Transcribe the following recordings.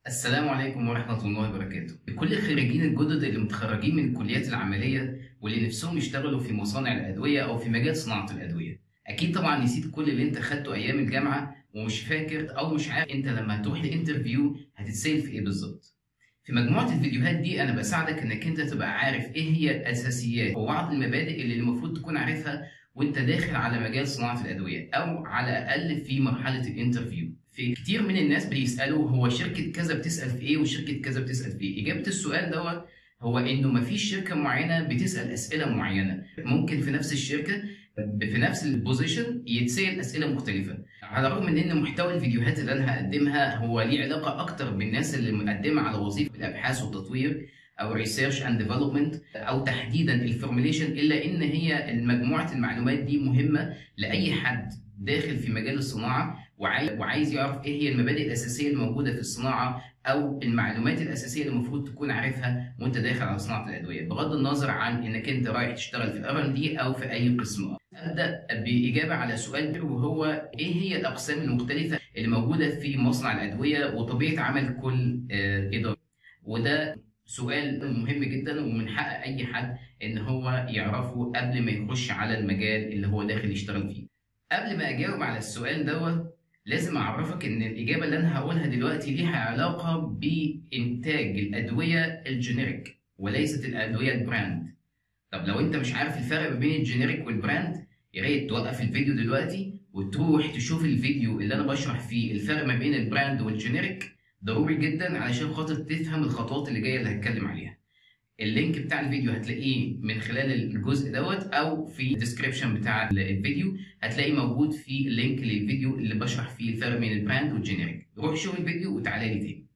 السلام عليكم ورحمة الله وبركاته. كل الخريجين الجدد اللي متخرجين من الكليات العملية واللي نفسهم يشتغلوا في مصانع الأدوية أو في مجال صناعة الأدوية. أكيد طبعا نسيت كل اللي أنت خدته أيام الجامعة ومش فاكر أو مش عارف أنت لما هتروح الانترفيو هتتسأل في إيه بالظبط. في مجموعة الفيديوهات دي أنا بساعدك إنك أنت تبقى عارف إيه هي الأساسيات وبعض المبادئ اللي المفروض تكون عارفها وأنت داخل على مجال صناعة الأدوية أو على الأقل في مرحلة الانترفيو. في كتير من الناس بيسالوا هو شركه كذا بتسال في ايه وشركه كذا بتسال في ايه اجابه السؤال دوت هو انه مفيش شركه معينه بتسال اسئله معينه ممكن في نفس الشركه في نفس البوزيشن يتسال اسئله مختلفه على الرغم من ان محتوى الفيديوهات اللي انا هقدمها هو ليه علاقه اكتر بالناس اللي مقدمه على وظيفه الابحاث والتطوير او ريسيرش اند ديفلوبمنت او تحديدا الفورميليشن الا ان هي مجموعه المعلومات دي مهمه لاي حد داخل في مجال الصناعه وعايز وعايز يعرف ايه هي المبادئ الاساسيه الموجوده في الصناعه او المعلومات الاساسيه اللي المفروض تكون عارفها وانت داخل على صناعه الادويه بغض النظر عن انك انت رايح تشتغل في الار ان دي او في اي قسم ابدا باجابه على سؤال وهو ايه هي الاقسام المختلفه اللي موجوده في مصنع الادويه وطبيعه عمل كل اداره وده سؤال مهم جدا ومن حق اي حد ان هو يعرفه قبل ما يخش على المجال اللي هو داخل يشتغل فيه قبل ما اجاوب على السؤال دوت لازم اعرفك ان الاجابه اللي انا هقولها دلوقتي ليها علاقه بانتاج الادويه الجينيريك وليست الادويه البراند طب لو انت مش عارف الفرق ما بين الجينيريك والبراند يا ريت توقف الفيديو دلوقتي وتروح تشوف الفيديو اللي انا بشرح فيه الفرق ما بين البراند والجينيريك ضروري جدا علشان خاطر تفهم الخطوات اللي جايه اللي هتكلم عليها اللينك بتاع الفيديو هتلاقيه من خلال الجزء دوت او في الديسكربشن بتاع الفيديو هتلاقي موجود في اللينك للفيديو اللي بشرح فيه الفرق بين البراند والجينيريك روح شوف الفيديو وتعالى لي تاني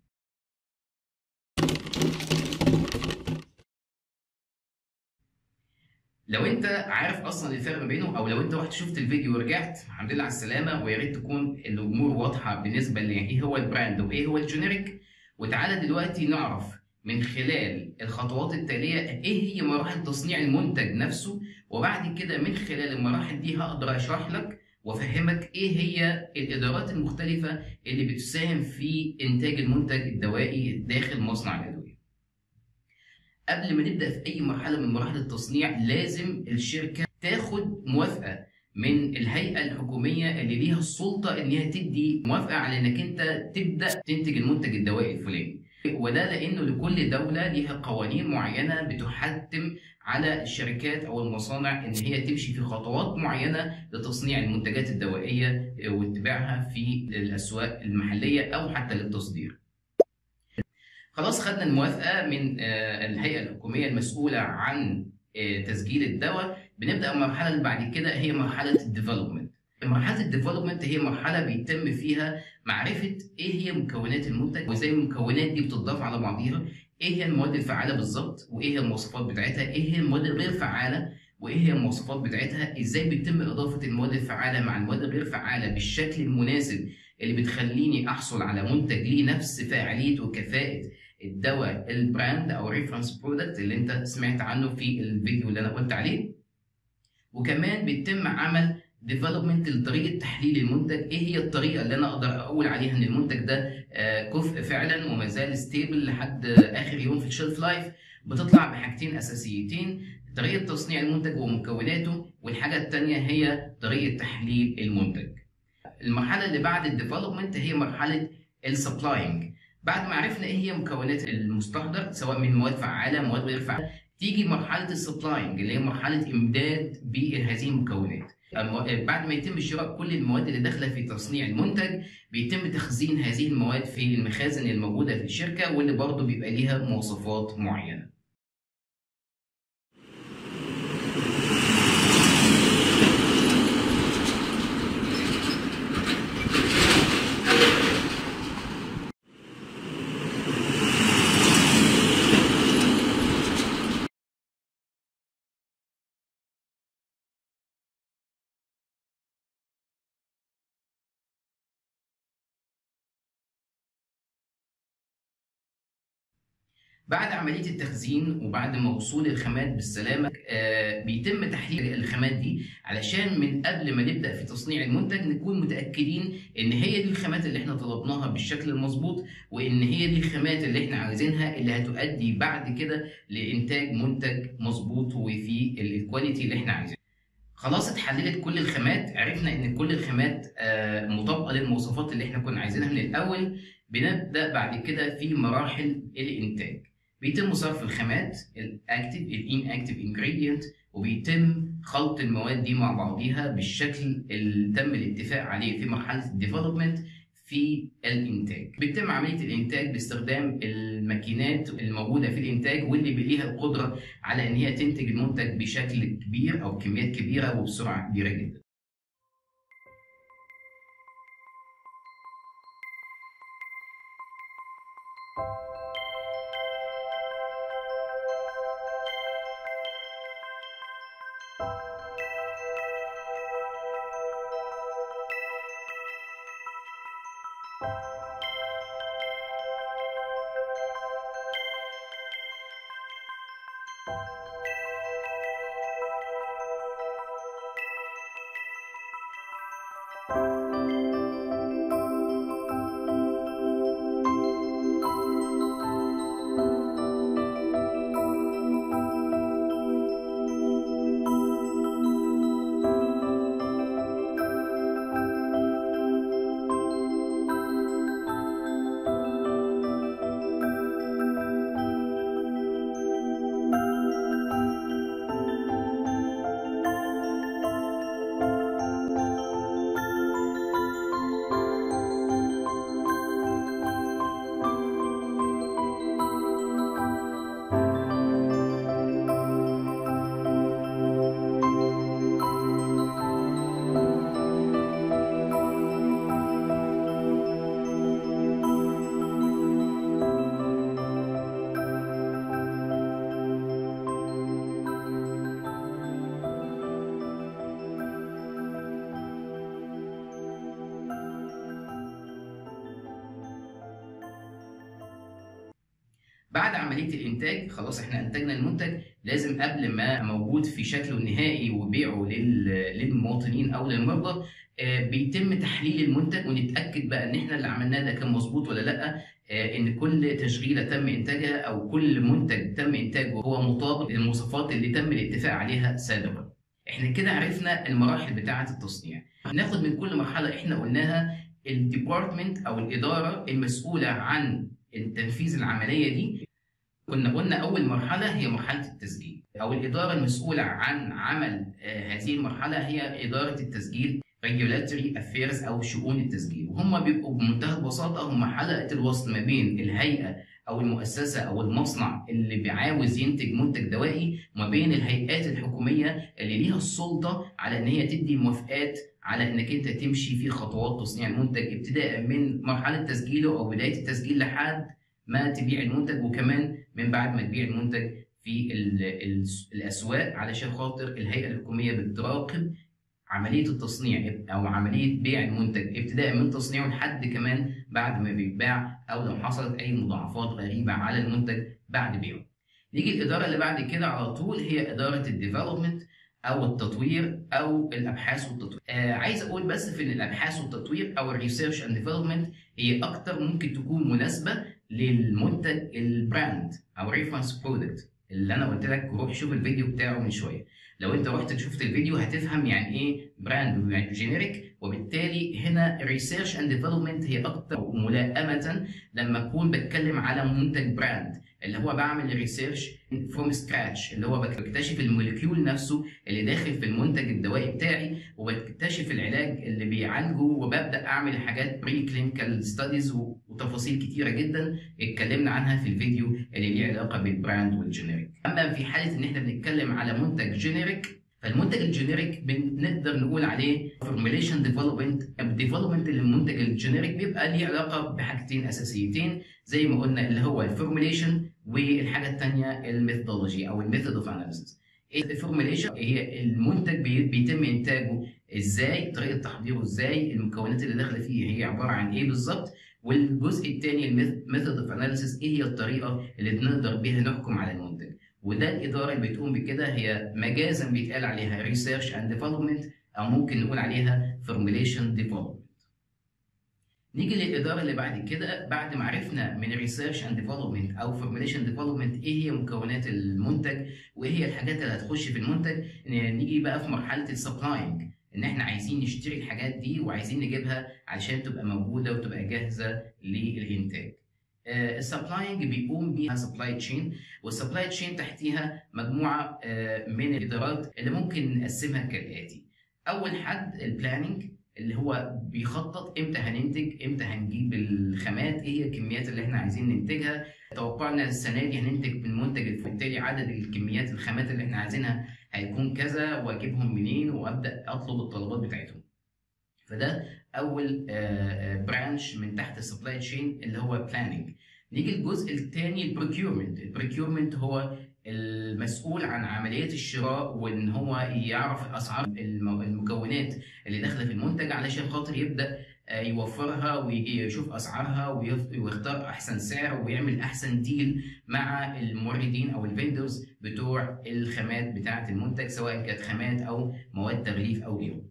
لو انت عارف اصلا الفرق ما بينه او لو انت رحت شفت الفيديو ورجعت الحمد لله على السلامه ويا ريت تكون الامور واضحه بالنسبه لايه هو البراند وايه هو الجينيريك وتعالى دلوقتي نعرف من خلال الخطوات التالية إيه هي مراحل تصنيع المنتج نفسه وبعد كده من خلال المراحل دي هقدر أشرح لك وأفهمك إيه هي الإدارات المختلفة اللي بتساهم في إنتاج المنتج الدوائي داخل مصنع الأدوية. قبل ما نبدأ في أي مرحلة من مراحل التصنيع لازم الشركة تاخد موافقة من الهيئة الحكومية اللي ليها السلطة إن هي تدي موافقة على إنك أنت تبدأ تنتج المنتج الدوائي الفلاني. وده لانه لكل دوله ليها قوانين معينه بتحتم على الشركات او المصانع ان هي تمشي في خطوات معينه لتصنيع المنتجات الدوائيه واتباعها في الاسواق المحليه او حتى للتصدير. خلاص خدنا الموافقه من الهيئه الحكوميه المسؤوله عن تسجيل الدواء بنبدا المرحله اللي بعد كده هي مرحله الديفلوبمنت. مرحله الديفلوبمنت هي مرحله بيتم فيها معرفه ايه هي مكونات المنتج وازاي المكونات دي بتضاف على بعضيها ايه هي المواد الفعاله بالظبط وايه هي المواصفات بتاعتها ايه هي المواد الغير فعاله وايه هي المواصفات بتاعتها ازاي بيتم اضافه المواد الفعاله مع المواد الغير فعاله بالشكل المناسب اللي بتخليني احصل على منتج ليه نفس فاعليه وكفاءه الدواء البراند او ريفرنس برودكت اللي انت سمعت عنه في الفيديو اللي انا قلت عليه وكمان بيتم عمل ديفلوبمنت لطريقه تحليل المنتج ايه هي الطريقه اللي انا اقدر اقول عليها ان المنتج ده كفء فعلا وما زال ستيبل لحد اخر يوم في الشيلف لايف بتطلع بحاجتين اساسيتين طريقه تصنيع المنتج ومكوناته والحاجه الثانيه هي طريقه تحليل المنتج المرحله اللي بعد الديفلوبمنت هي مرحله السبلاينج بعد ما عرفنا ايه هي مكونات المستحضر سواء من مواد فعاله مواد غير فعاله تيجي مرحله السبلاينج اللي هي مرحله امداد بهذه المكونات بعد ما يتم شراء كل المواد اللي داخله في تصنيع المنتج بيتم تخزين هذه المواد في المخازن الموجوده في الشركه واللي برضه بيبقى ليها مواصفات معينه. بعد عمليه التخزين وبعد ما وصول الخامات بالسلامه آه بيتم تحليل الخامات دي علشان من قبل ما نبدا في تصنيع المنتج نكون متاكدين ان هي دي الخامات اللي احنا طلبناها بالشكل المظبوط وان هي دي الخامات اللي احنا عايزينها اللي هتؤدي بعد كده لانتاج منتج مظبوط وفي الكواليتي اللي احنا عايزينها خلاص اتحللت كل الخامات عرفنا ان كل الخامات آه مطابقه للمواصفات اللي احنا كنا عايزينها من الاول بنبدا بعد كده في مراحل الانتاج بيتم صرف الخامات الاكتف الان اكتف انجريدينت وبيتم خلط المواد دي مع بعضيها بالشكل اللي تم الاتفاق عليه في مرحله الديفلوبمنت في الانتاج بيتم عمليه الانتاج باستخدام الماكينات الموجوده في الانتاج واللي ليها القدره على ان هي تنتج المنتج بشكل كبير او بكميات كبيره وبسرعه كبيره جدا بعد عمليه الانتاج خلاص احنا انتجنا المنتج لازم قبل ما موجود في شكله النهائي وبيعه للمواطنين او للمرضى بيتم تحليل المنتج ونتاكد بقى ان احنا اللي عملناه ده كان مظبوط ولا لا ان كل تشغيله تم انتاجها او كل منتج تم انتاجه هو مطابق للمواصفات اللي تم الاتفاق عليها سابقا احنا كده عرفنا المراحل بتاعه التصنيع هناخد من كل مرحله احنا قلناها الديبارتمنت او الاداره المسؤوله عن التنفيذ العمليه دي كنا قلنا اول مرحله هي مرحله التسجيل او الاداره المسؤوله عن عمل هذه المرحله هي اداره التسجيل regulatory affairs او شؤون التسجيل وهم بيبقوا بمنتهى البساطه هم حلقه الوصل ما بين الهيئه او المؤسسه او المصنع اللي بيعاوز ينتج منتج دوائي وما بين الهيئات الحكوميه اللي ليها السلطه على ان هي تدي موافقات على انك انت تمشي في خطوات تصنيع المنتج ابتداء من مرحله تسجيله او بدايه التسجيل لحد ما تبيع المنتج وكمان من بعد ما تبيع المنتج في ال ال الاسواق علشان خاطر الهيئه الحكوميه بتراقب عمليه التصنيع او عمليه بيع المنتج ابتداء من تصنيعه لحد كمان بعد ما بيتباع او لو حصلت اي مضاعفات غريبه على المنتج بعد بيعه. نيجي الاداره اللي بعد كده على طول هي اداره الديفلوبمنت او التطوير او الابحاث والتطوير. آه عايز اقول بس في ان الابحاث والتطوير او الريسيرش اند ديفلوبمنت هي اكتر ممكن تكون مناسبه للمنتج البراند او ريفرنس برودكت اللي انا قلت لك روح شوف الفيديو بتاعه من شويه. لو انت رحت شفت الفيديو هتفهم يعني ايه براند يعني جينيريك وبالتالي هنا ريسيرش اند ديفلوبمنت هي اكتر ملائمه لما اكون بتكلم على منتج براند اللي هو بعمل ريسيرش فروم سكراتش اللي هو بكتشف الموليكيول نفسه اللي داخل في المنتج الدوائي بتاعي وبكتشف العلاج اللي بيعالجه وببدا اعمل حاجات بري كلينيكال ستاديز وتفاصيل كتيره جدا اتكلمنا عنها في الفيديو اللي ليه علاقه بالبراند والجينيريك اما في حاله ان احنا بنتكلم على منتج جينيريك فالمنتج الجينيريك بنقدر نقول عليه فورميليشن ديفلوبمنت الديفلوبمنت للمنتج الجينيريك بيبقى ليه علاقه بحاجتين اساسيتين زي ما قلنا اللي هو الفورميليشن والحاجه الثانيه الميثودولوجي او الميثود اوف اناليسيس الفورميليشن هي المنتج بيتم انتاجه ازاي طريقه تحضيره ازاي المكونات اللي داخله فيه هي عباره عن ايه بالظبط والجزء الثاني الميثود اوف اناليسيس ايه هي الطريقه اللي بنقدر بيها نحكم على المنتج وده الاداره اللي بتقوم بكده هي مجازا بيتقال عليها ريسيرش اند ديفلوبمنت او ممكن نقول عليها فورميليشن ديفلوبمنت نيجي للاداره اللي بعد كده بعد ما عرفنا من ريسيرش اند ديفلوبمنت او فورميليشن ديفلوبمنت ايه هي مكونات المنتج وايه هي الحاجات اللي هتخش في المنتج نيجي بقى في مرحله السبلاينج ان احنا عايزين نشتري الحاجات دي وعايزين نجيبها علشان تبقى موجوده وتبقى جاهزه للانتاج السبلاينج بيقوم بيها سبلاي تشين والسبلاي تشين تحتيها مجموعه من الادارات اللي ممكن نقسمها كالاتي اول حد البلاننج اللي هو بيخطط امتى هننتج امتى هنجيب الخامات ايه هي الكميات اللي احنا عايزين ننتجها توقعنا السنه دي هننتج من منتج بالتالي عدد الكميات الخامات اللي احنا عايزينها هيكون كذا واجيبهم منين وابدا اطلب الطلبات بتاعتهم فده اول برانش من تحت السبلاي تشين اللي هو بلاننج نيجي الجزء الثاني البروكيورمنت البروكيورمنت هو المسؤول عن عمليات الشراء وان هو يعرف اسعار المكونات اللي داخله في المنتج علشان خاطر يبدا يوفرها ويشوف اسعارها ويختار احسن سعر ويعمل احسن ديل مع الموردين او الفيندرز بتوع الخامات بتاعه المنتج سواء كانت خامات او مواد تغليف او غيره.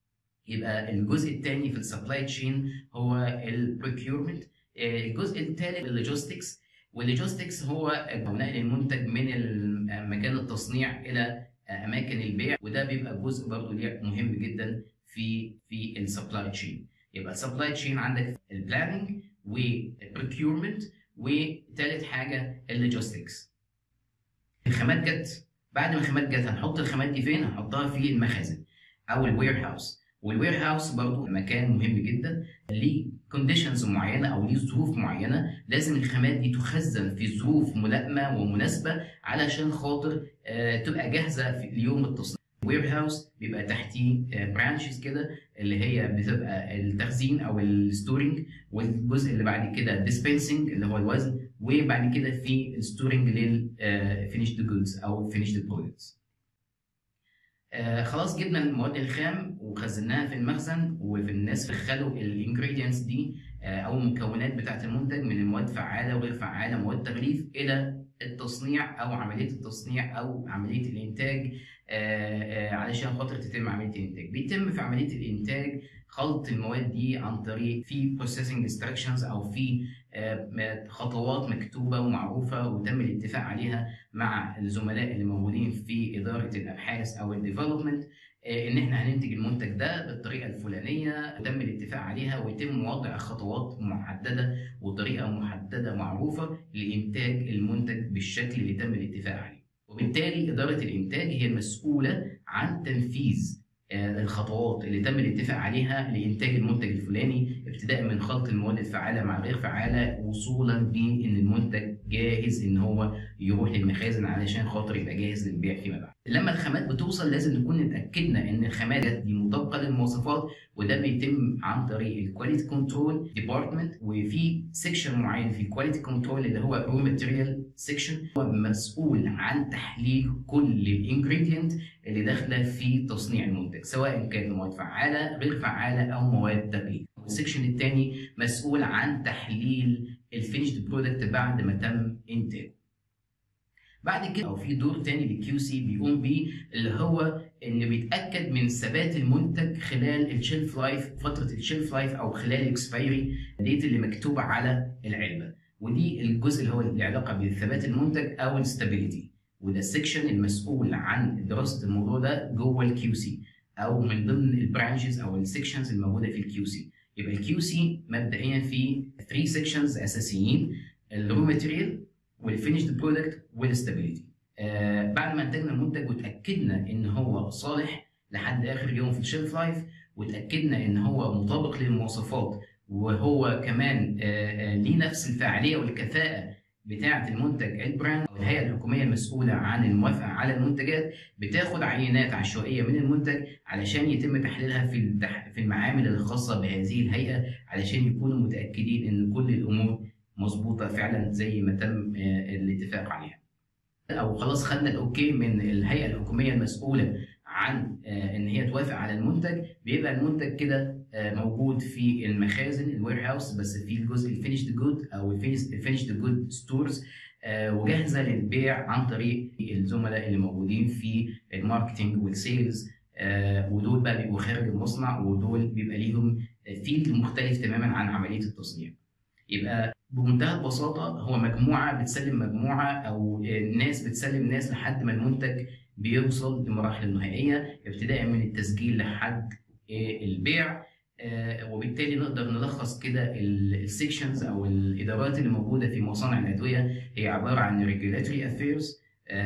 يبقى الجزء الثاني في السبلاي تشين هو البروكيورمنت الجزء الثالث اللوجيستكس واللوجيستكس هو نقل المنتج من مكان التصنيع الى اماكن البيع وده بيبقى جزء برضه مهم جدا في في السبلاي تشين يبقى السبلاي تشين عندك البلاننج والبروكيورمنت وثالث حاجه اللوجيستكس الخامات جت بعد ما الخامات جت هنحط الخامات دي فين؟ هنحطها في المخازن او الوير هاوس والوير هاوس برضه مكان مهم جدا ليه كونديشنز معينه او ليه ظروف معينه لازم الخامات دي تخزن في ظروف ملائمه ومناسبه علشان خاطر آه تبقى جاهزه في اليوم التصنيع وير هاوس بيبقى تحتيه برانشز كده اللي هي بتبقى التخزين او الستورنج والجزء اللي بعد كده الديسبنسنج اللي هو الوزن وبعد كده في الستورنج للفينيشد جودز او فينيشد برودكتس آه خلاص جبنا المواد الخام وخزناها في المخزن وفي الناس خلوا الانجريدينتس دي آه او المكونات بتاعه المنتج من المواد فعاله وغير فعاله مواد تغليف الى التصنيع او عمليه التصنيع او عمليه الانتاج آه علشان خاطر تتم عمليه الانتاج بيتم في عمليه الانتاج خلط المواد دي عن طريق في بروسيسنج انستراكشنز او في خطوات مكتوبه ومعروفه وتم الاتفاق عليها مع الزملاء اللي موجودين في اداره الابحاث او الديفلوبمنت ان احنا هننتج المنتج ده بالطريقه الفلانيه وتم الاتفاق عليها ويتم وضع خطوات محدده وطريقه محدده معروفه لانتاج المنتج بالشكل اللي تم الاتفاق عليه وبالتالي اداره الانتاج هي المسؤوله عن تنفيذ الخطوات اللي تم الاتفاق عليها لانتاج المنتج الفلاني ابتداء من خلط المواد الفعاله مع غير فعاله وصولا بان المنتج جاهز ان هو يروح للمخازن علشان خاطر يبقى جاهز للبيع فيما بعد. لما الخامات بتوصل لازم نكون اتاكدنا ان الخامات دي مطابقه للمواصفات وده بيتم عن طريق الكواليتي كنترول ديبارتمنت وفي سيكشن معين في الكواليتي كنترول اللي هو رو ماتيريال سيكشن هو مسؤول عن تحليل كل الانجريدينت اللي داخله في تصنيع المنتج سواء كانت مواد فعاله غير فعاله او مواد تغليف. السكشن الثاني مسؤول عن تحليل الفينيشد برودكت بعد ما تم انتاجه. بعد كده او في دور تاني للكيو سي بيقوم بيه اللي هو ان بيتاكد من ثبات المنتج خلال الشيلف لايف فتره الشيلف لايف او خلال الاكسبيري ديت اللي مكتوبه على العلبه ودي الجزء اللي هو اللي علاقه بثبات المنتج او الستابيليتي وده السكشن المسؤول عن دراسه الموضوع ده جوه الكيو سي او من ضمن البرانشز او السكشنز الموجوده في الكيو سي يبقى الكيو سي مبدئيا في 3 سكشنز اساسيين الرو ماتيريال والفينيشد برودكت والستابيليتي آه بعد ما انتجنا المنتج وتاكدنا ان هو صالح لحد اخر يوم في الشيلف لايف وتاكدنا ان هو مطابق للمواصفات وهو كمان آه آه ليه نفس الفاعليه والكفاءه بتاعه المنتج البراند او الهيئه الحكوميه المسؤوله عن الموافقه على المنتجات بتاخد عينات عشوائيه من المنتج علشان يتم تحليلها في في المعامل الخاصه بهذه الهيئه علشان يكونوا متاكدين ان كل الامور مظبوطه فعلا زي ما تم الاتفاق عليها. او خلاص خدنا الاوكي من الهيئه الحكوميه المسؤوله عن ان هي توافق على المنتج بيبقى المنتج كده موجود في المخازن الوير هاوس بس في الجزء الفينيشد جود او الفينيشد جود ستورز وجاهزه للبيع عن طريق الزملاء اللي موجودين في الماركتنج والسيلز ودول بقى بيبقوا خارج المصنع ودول بيبقى ليهم فيلد مختلف تماما عن عمليه التصنيع. يبقى بمنتهى البساطه هو مجموعه بتسلم مجموعه او ناس بتسلم ناس لحد ما المنتج بيوصل لمراحل النهائيه ابتداء من التسجيل لحد البيع وبالتالي نقدر نلخص كده السكشنز او الادارات اللي موجوده في مصانع الادويه هي عباره عن ريجولاتوري افيرز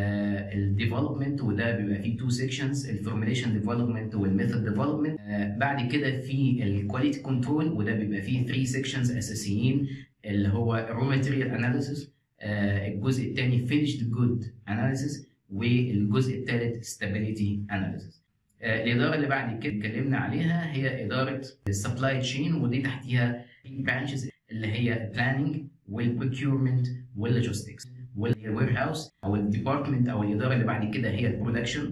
الديفلوبمنت وده بيبقى فيه تو سيكشنز الفورميليشن ديفلوبمنت والميثود ديفلوبمنت بعد كده في الكواليتي كنترول وده بيبقى فيه 3 سيكشنز اساسيين اللي هو رو ماتيريال اناليسيس الجزء الثاني فينيشد جود اناليسيس والجزء الثالث ستابيليتي اناليسيس الاداره اللي بعد كده اتكلمنا عليها هي اداره السبلاي تشين ودي تحتيها برانشز اللي هي بلاننج والبروكيورمنت واللوجيستكس والوير هاوس او الديبارتمنت او الاداره اللي بعد كده هي البرودكشن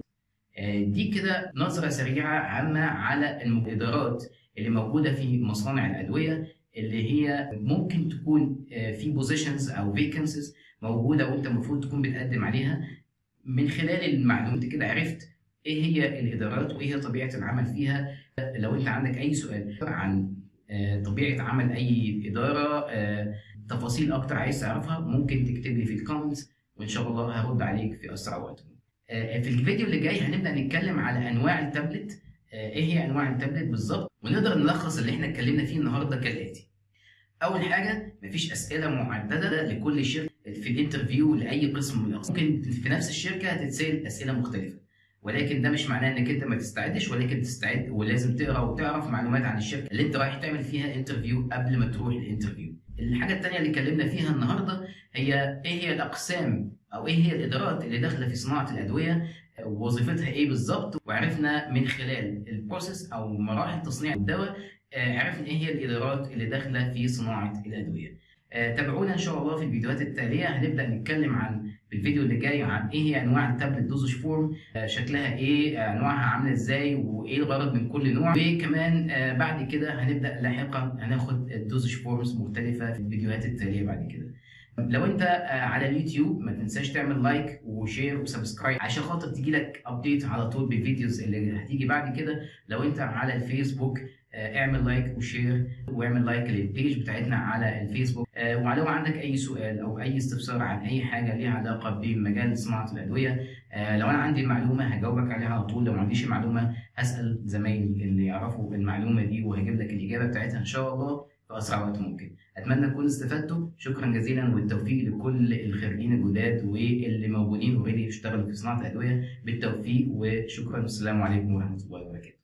دي كده نظره سريعه عامه على الادارات اللي موجوده في مصانع الادويه اللي هي ممكن تكون في بوزيشنز او فيكنسيز موجوده وانت المفروض تكون بتقدم عليها من خلال المعلومات كده عرفت ايه هي الادارات وايه هي طبيعه العمل فيها لو انت عندك اي سؤال عن طبيعه عمل اي اداره تفاصيل اكتر عايز تعرفها ممكن تكتب لي في الكومنتس وان شاء الله هرد عليك في اسرع وقت في الفيديو اللي جاي هنبدا نتكلم على انواع التابلت ايه هي انواع التابلت بالظبط ونقدر نلخص اللي احنا اتكلمنا فيه النهارده كالاتي اول حاجه مفيش اسئله محدده لكل شركه في الانترفيو لاي قسم من الاقسام ممكن في نفس الشركه هتتسال اسئله مختلفه ولكن ده مش معناه انك انت ما تستعدش ولكن تستعد ولازم تقرا وتعرف معلومات عن الشركه اللي انت رايح تعمل فيها انترفيو قبل ما تروح الانترفيو الحاجه الثانيه اللي اتكلمنا فيها النهارده هي ايه هي الاقسام او ايه هي الادارات اللي داخله في صناعه الادويه ووظيفتها ايه بالظبط وعرفنا من خلال البروسيس او مراحل تصنيع الدواء عرفنا ايه هي الادارات اللي داخله في صناعه الادويه تابعونا ان شاء الله في الفيديوهات التاليه هنبدا نتكلم عن في الفيديو اللي جاي عن ايه هي انواع التابلت دوزج فورم شكلها ايه انواعها عامله ازاي وايه الغرض من كل نوع وكمان بعد كده هنبدا لاحقا هناخد الدوزج فورمز مختلفه في الفيديوهات التاليه بعد كده لو انت على اليوتيوب ما تنساش تعمل لايك وشير وسبسكرايب عشان خاطر تجي لك ابديت على طول بالفيديوز اللي هتيجي بعد كده لو انت على الفيسبوك اعمل لايك وشير واعمل لايك للبيج بتاعتنا على الفيسبوك ولو عندك اي سؤال او اي استفسار عن اي حاجه ليها علاقه بمجال صناعه الادويه لو انا عندي المعلومه هجاوبك عليها على طول لو ما عنديش المعلومه هسال زمايلي اللي يعرفوا المعلومه دي وهجيب لك الاجابه بتاعتها ان شاء الله في اسرع وقت ممكن اتمنى تكونوا استفدتوا شكرا جزيلا والتوفيق لكل الخريجين الجداد واللي موجودين اوريدي يشتغلوا في صناعه الادويه بالتوفيق وشكرا والسلام عليكم ورحمه الله وبركاته